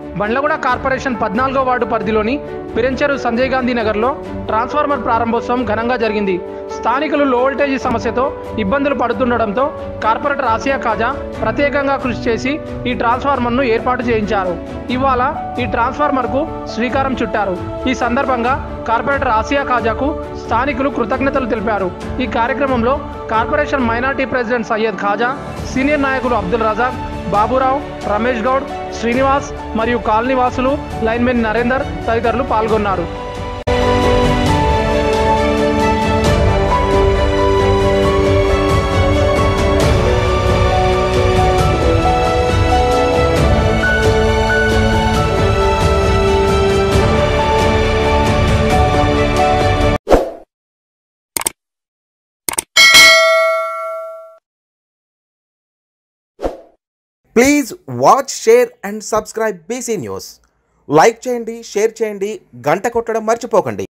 Bandlaguda corporation పద్నాలుగో ward పరిధిలోని పిరంచెరు సంజయ్ గాంధీ నగర్లో ట్రాన్స్ఫార్మర్ ప్రారంభోత్సవం ఘనంగా జరిగింది స్థానికులు లో వోల్టేజీ సమస్యతో ఇబ్బందులు పడుతుండడంతో కార్పొరేటర్ ఆసియా ఖాజా ప్రత్యేకంగా కృషి చేసి ఈ ట్రాన్స్ఫార్మర్ను ఏర్పాటు చేయించారు ఇవాళ ఈ ట్రాన్స్ఫార్మర్కు శ్రీకారం చుట్టారు ఈ సందర్భంగా కార్పొరేటర్ ఆసియా ఖాజాకు స్థానికులు కృతజ్ఞతలు తెలిపారు ఈ కార్యక్రమంలో corporation minority president Syed Khaja senior నాయకులు అబ్దుల్ రజాక్ బాబురావు రమేష్ గౌడ్ శ్రీనివాస్ మరియు కాలనీవాసులు లైన్మెన్ నరేందర్ తదితరులు పాల్గొన్నారు please watch share and subscribe BC news like చేయండి షేర్ చేయండి గంట కొట్టడం మర్చిపోకండి